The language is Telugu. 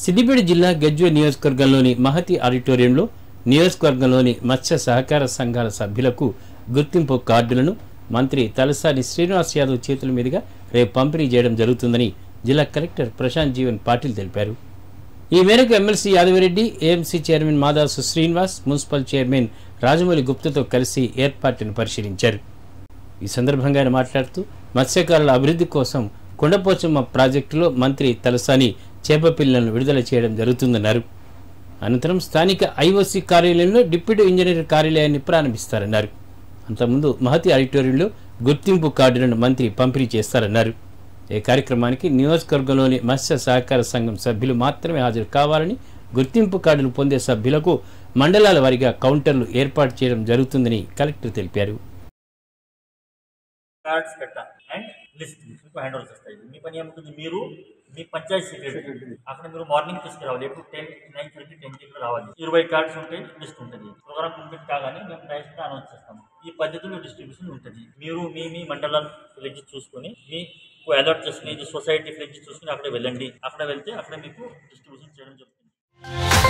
సిద్దిపేట జిల్లా గజ్వే నియోజకవర్గంలోని మహతి ఆడిటోరియంలో నియోజకవర్గంలోని మత్స్య సహకార సంఘాల సభ్యులకు గుర్తింపు కార్డులను మంత్రి తలసాని శ్రీనివాస్ యాదవ్ చేతుల మీదుగా రేపు పంపిణీ చేయడం జరుగుతుందని జిల్లా కలెక్టర్ ప్రశాంత్ జీవన్ పాటిల్ తెలిపారు ఈ మేరకు MLC Yadavireddy AMC chairman Madasu Srinivas municipal chairman Rajamouli గుప్తతో కలిసి ఏర్పాట్లను పరిశీలించారు ఈ సందర్భంగా ఆయన మాట్లాడుతూ మత్స్యకారుల అభివృద్ధి కోసం కొండపోచమ్మ ప్రాజెక్టులో మంత్రి తలసాని చేప పిల్లలను విడుదల చేయడం జరుగుతుందన్నారు అనంతరం స్థానిక ఐఓసీ కార్యాలయంలో డిప్యూటీ ఇంజనీర్ కార్యాలయాన్ని ప్రారంభిస్తారన్నారు అంతకుముందు మహతి ఆడిటోరియంలో గుర్తింపు కార్డులను మంత్రి పంపిణీ చేస్తారన్నారు ఈ కార్యక్రమానికి నియోజకవర్గంలోని మత్స్య సహకార సంఘం సభ్యులు మాత్రమే హాజరు కావాలని గుర్తింపు కార్డులు పొందే సభ్యులకు మండలాల వారీగా కౌంటర్లు ఏర్పాటు చేయడం జరుగుతుందని కలెక్టర్ తెలిపారు కార్డ్స్ పెట్టా అండ్ లిస్ట్ మీకు హ్యాండ్ ఓవర్ చేస్తాయి మీ పని ఏముంటుంది మీరు మీ పంచాయత్ సెక్రటరీ అక్కడ మీరు మార్నింగ్ తీసుకురావాలి ఎప్పుడు టెన్ నైన్ థర్టీ టెన్ కి రావాలి ఇరవై కార్డ్స్ ఉంటాయి లిస్ట్ ఉంటుంది ప్రోగ్రామ్ కంప్లీట్ కాగానే మేము డైరెక్ట్ అనౌన్స్ చేస్తాము ఈ పద్ధతిలో డిస్ట్రిబ్యూషన్ ఉంటుంది మీరు మీ మీ మండలం ఫ్లెడ్జ్ చూసుకొని మీకు అలర్ట్ చేసుకుని ఇది సొసైటీ ఫ్లెడ్జ్ చూసుకుని అక్కడ వెళ్ళండి అక్కడ వెళ్తే అక్కడ మీకు డిస్ట్రిబ్యూషన్ చేయడం జరుగుతుంది